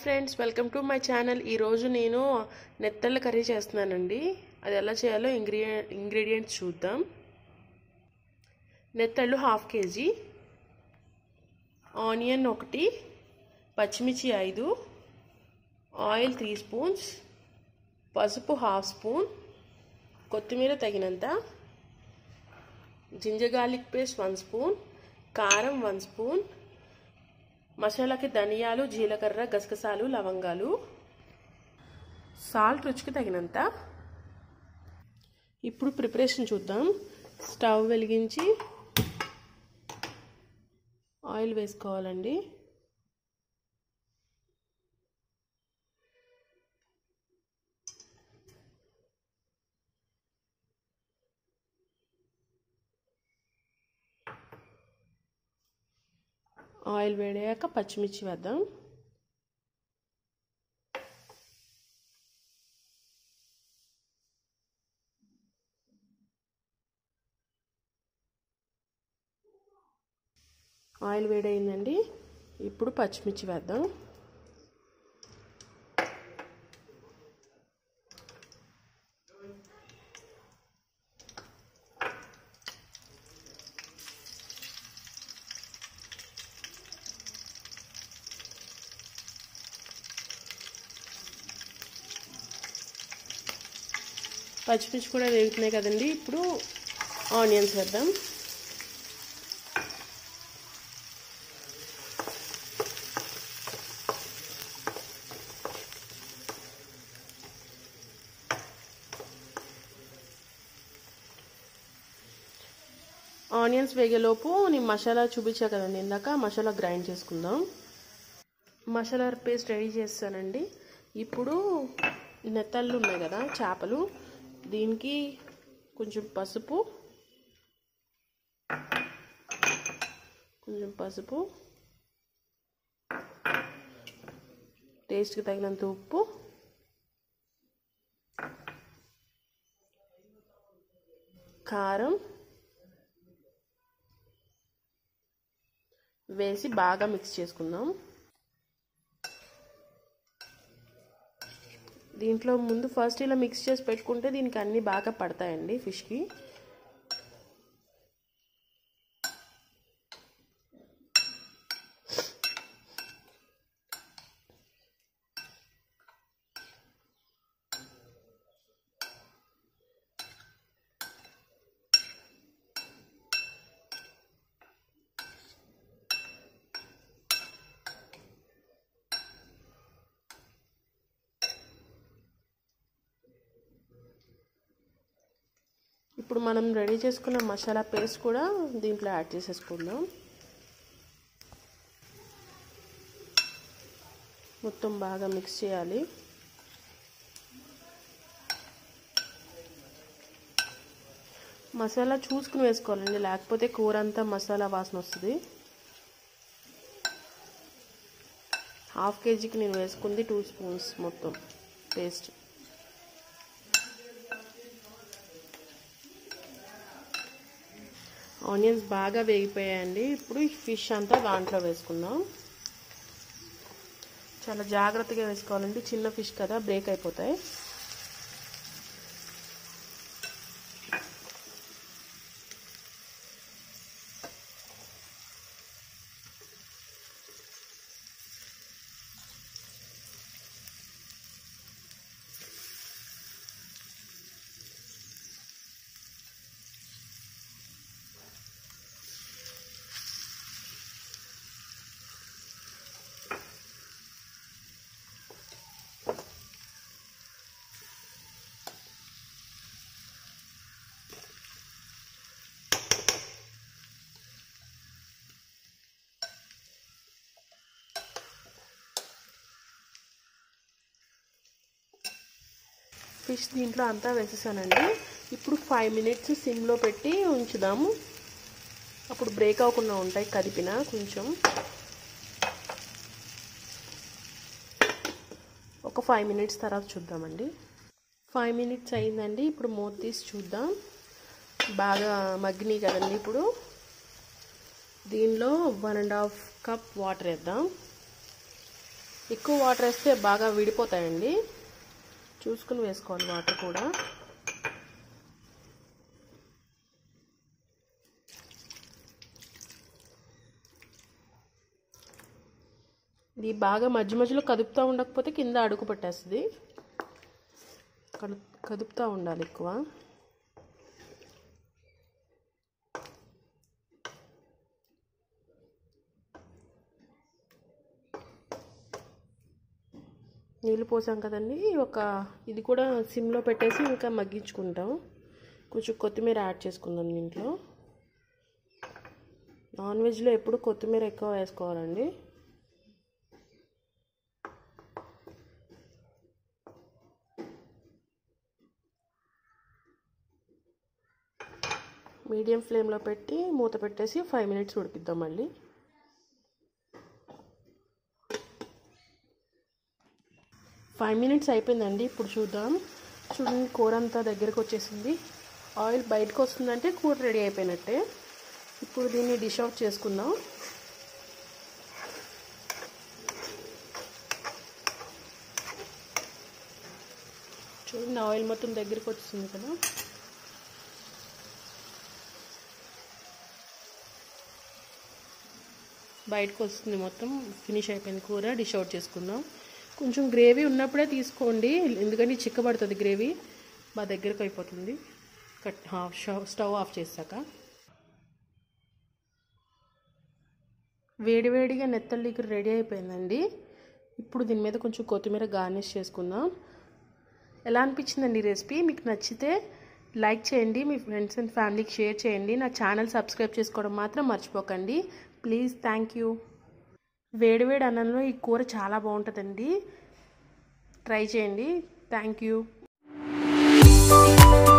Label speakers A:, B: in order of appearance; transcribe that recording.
A: friends welcome to my channel ఈరోజు నేను నెత్తళ్ళ curry చేస్తున్నానండి అది ఎలా చేయాలో ఇంగ్రీడియ ఇంగ్రీడియంట్స్ చూద్దాం నెత్తళ్ళు హాఫ్ కేజీ ఆనియన్ ఒకటి పచ్చిమిర్చి ఐదు ఆయిల్ త్రీ స్పూన్స్ పసుపు హాఫ్ స్పూన్ కొత్తిమీర తగినంత ginger garlic paste one spoon కారం వన్ స్పూన్ మసాలాకి ధనియాలు జీలకర్ర గసగసాలు లవంగాలు సాల్ట్ రుచికి తగినంత ఇప్పుడు ప్రిపరేషన్ చూద్దాం స్టవ్ వెలిగించి ఆయిల్ వేసుకోవాలండి ఆయిల్ వేడాక పచ్చిమిర్చి వేద్దాం ఆయిల్ వేడైందండి ఇప్పుడు పచ్చిమిర్చి వేద్దాం పచ్చిమిర్చి కూడా వేగుతున్నాయి కదండి ఇప్పుడు ఆనియన్స్ వేద్దాం ఆనియన్స్ వేగేలోపు నేను మసాలా చూపించా కదండి ఇందాక మసాలా గ్రైండ్ చేసుకుందాం మసాలా పేస్ట్ రెడీ చేస్తానండి ఇప్పుడు నెత్తళ్ళు ఉన్నాయి కదా చేపలు దీనికి కొంచెం పసుపు కొంచెం పసుపు టేస్ట్కి తగినంత ఉప్పు కారం వేసి బాగా మిక్స్ చేసుకుందాం దీంట్లో ముందు ఫస్ట్ ఇలా మిక్స్ చేసి పెట్టుకుంటే దీనికి అన్నీ బాగా పడతాయండి ఫిష్కి ఇప్పుడు మనం రెడీ చేసుకున్న మసాలా పేస్ట్ కూడా దీంట్లో యాడ్ చేసేసుకుందాం మొత్తం బాగా మిక్స్ చేయాలి మసాలా చూసుకుని వేసుకోవాలండి లేకపోతే కూర అంతా మసాలా వాసన వస్తుంది హాఫ్ కేజీకి నేను వేసుకుంది టూ స్పూన్స్ మొత్తం పేస్ట్ ఆనియన్స్ బాగా వేగిపోయాయండి ఇప్పుడు ఈ ఫిష్ అంతా దాంట్లో వేసుకుందాం చాలా జాగ్రత్తగా వేసుకోవాలండి చిన్న ఫిష్ కదా బ్రేక్ అయిపోతాయి ఫిష్ దీంట్లో అంతా వేసేసానండి ఇప్పుడు ఫైవ్ మినిట్స్ సిమ్లో పెట్టి ఉంచుదాము అప్పుడు బ్రేక్ అవ్వకుండా ఉంటాయి కదిపిన కొంచెం ఒక ఫైవ్ మినిట్స్ తర్వాత చూద్దామండి ఫైవ్ మినిట్స్ అయిందండి ఇప్పుడు మూత తీసి చూద్దాం బాగా మగ్గినాయి కదండి ఇప్పుడు దీనిలో one and half cup water వేద్దాం ఎక్కువ వాటర్ వేస్తే బాగా విడిపోతాయండి చూసుకుని వేసుకోవాలి వాటర్ కూడా ఇది బాగా మధ్య మధ్యలో కదుపుతూ ఉండకపోతే కింద అడుగు పట్టేస్తుంది కడు కదుపుతూ ఉండాలి ఎక్కువ నీళ్ళు పోసాం కదండి ఒక ఇది కూడా సిమ్లో పెట్టేసి ఇంకా మగ్గించుకుంటాం కొంచెం కొత్తిమీర యాడ్ చేసుకుందాం దీంట్లో నాన్ వెజ్లో ఎప్పుడు కొత్తిమీర ఎక్కువ వేసుకోవాలండి మీడియం ఫ్లేమ్లో పెట్టి మూత పెట్టేసి ఫైవ్ మినిట్స్ ఉడికిద్దాం మళ్ళీ ఫైవ్ మినిట్స్ అయిపోయిందండి ఇప్పుడు చూద్దాం చూడండి కూర అంతా దగ్గరకు వచ్చేసింది ఆయిల్ బయటకు వస్తుందంటే కూర రెడీ అయిపోయినట్టే ఇప్పుడు దీన్ని డిష్ అవుట్ చేసుకుందాం చూడండి ఆయిల్ మొత్తం దగ్గరికి వచ్చింది కదా బయటకు వస్తుంది మొత్తం ఫినిష్ అయిపోయింది కూర డిష్ అవుట్ చేసుకుందాం కొంచెం గ్రేవీ ఉన్నప్పుడే తీసుకోండి ఎందుకంటే చిక్కబడుతుంది గ్రేవీ మా దగ్గరకు అయిపోతుంది కట్ స్టవ్ ఆఫ్ చేశాక వేడివేడిగా నెత్తళ్ళీకి రెడీ అయిపోయిందండి ఇప్పుడు దీని మీద కొంచెం కొత్తిమీర గార్నిష్ చేసుకుందాం ఎలా అనిపించిందండి ఈ రెసిపీ మీకు నచ్చితే లైక్ చేయండి మీ ఫ్రెండ్స్ అండ్ ఫ్యామిలీకి షేర్ చేయండి నా ఛానల్ సబ్స్క్రైబ్ చేసుకోవడం మాత్రం మర్చిపోకండి ప్లీజ్ థ్యాంక్ యూ వేడివేడి అన్నంలో ఈ కూర చాలా బాగుంటుందండి ట్రై చేయండి థ్యాంక్ యూ